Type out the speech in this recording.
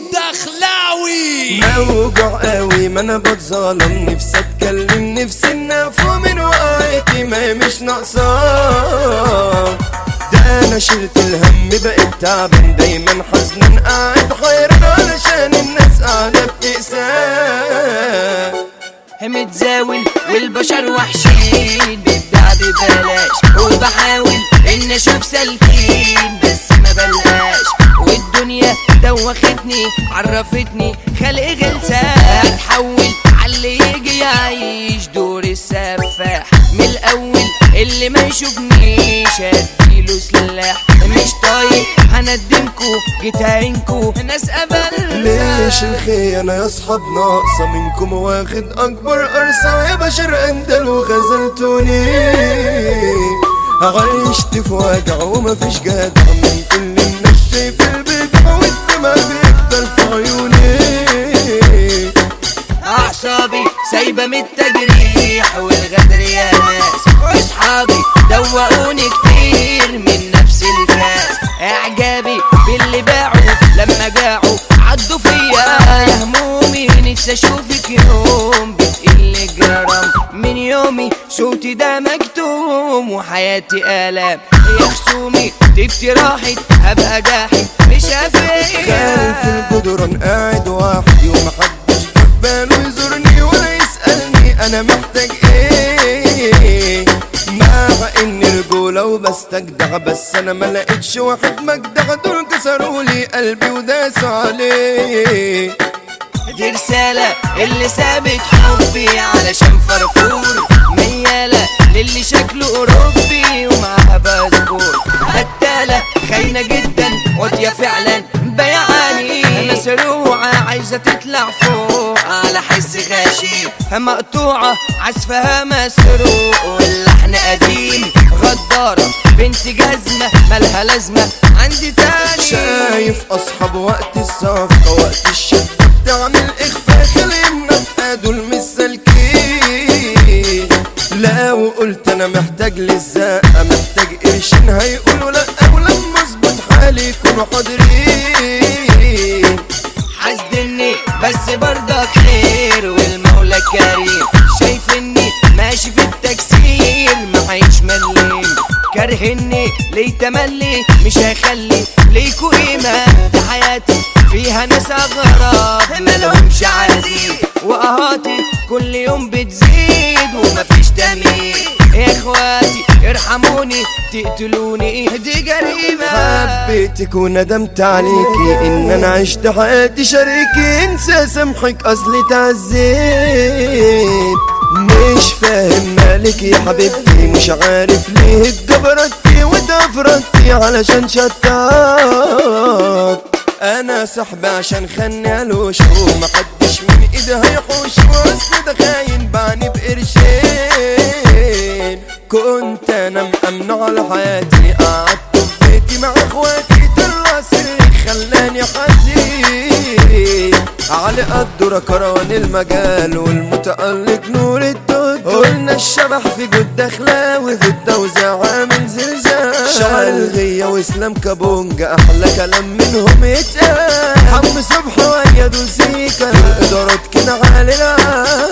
الدخلاوي موجوع قوي ما انا بتظلم نفسي اتكلم نفسي النفو من وقعتي ما هي مش ناقصاه ده انا شلت الهم بقيت تعبان دايما حزنان قاعد حيران علشان الناس قاعده بتقساه متزاول والبشر وحشين ببدع ببلاش وبحاول ان اشوف سالكين بس ما بلقاش والدنيا دوختني عرفتني خلق غلسة اتحول عاللي يجي يعيش دور السفاح من الاول اللي ما يشوفنيش اديله سلاح مش طايق هندمكو جيت هينكو ناس قبل ليش الخيانة يا اصحاب ناقصة منكم واخد اكبر قرصة يا بشر اندل وغزلتوني عشت في وجع ومفيش جدع من كل الناس شايف البدع والدمع بيكتر في عيوني اعصابي سايبه من التجريح والغدر يا ناس واصحابي دوقوني كتير من نفس الكاس اعجابي باللي باعوا لما جاعوا عدوا فيا يا همومي نفسي اشوفك يوم بتقل جرام من يومي صوتي ده مكتوم وحياتي الام يا خصومي تفتي راحت هبقى جاحد مش هفيق خلف الجدران قاعد وحدي ومحدش جه في باله يزورني ولا يسألني أنا محتاج إيه مع إني رجولة وبستجدع بس أنا ما لقيتش واحد مجدع دول كسروا لي قلبي وداسوا عليه دي رسالة اللي سابت حبي علشان فرفور ميالة للي شكله أوروبي ومعاها باسبور قتالة خاينة جدا واطية فعلا بيعاني مسروعة عايزة تطلع فوق على حس غاشي مقطوعة عزفها مسروق واللحن قديم غدارة بنت جزمة مالها لازمة عندي تاني شايف أصحاب وقت الصفقة وقت الشدة بتعمل إخفاء خلينا في دول مش سالكين لا وقلت أنا محتاج للزقة محتاج قرشين هيقولوا لأ ولما أظبط حالي يكونوا حاضرين حاسدني بس برضك خير والمولى كريم شايف اني ماشي في التكسير معيش مليم كرهني ليه تملي مش هيخلي ليكوا قيمة دي حياتي فيها ناس أغراب مالهمش عزيز وقهاتي كل يوم بتزيد ومفيش تمييز يا اخواتي ارحموني تقتلوني دي جريمة حبيتك وندمت عليكي ان انا عشت حياتي شريكي انسى سامحك اصلي تعزيت مش فاهم مالك يا حبيبتي مش عارف ليه اتجبرتي واتفرجتي علشان شتات انا سحب عشان خني الوش ومحدش من ايدي هيحوش واصل ده خاين بعني بقرشين كنت انا مأمنه على حياتي قعدت في بيتي مع اخواتي طلع سري خلاني حزين علي قدر كروان المجال والمتألق نور الدود قلنا الشبح في جود دخلاوي في التوزيع عامل زلزال شعل غية واسلام كابونجا احلى كلام منهم يتقال حم صبح ويا دول سيكا الادارات كده على العال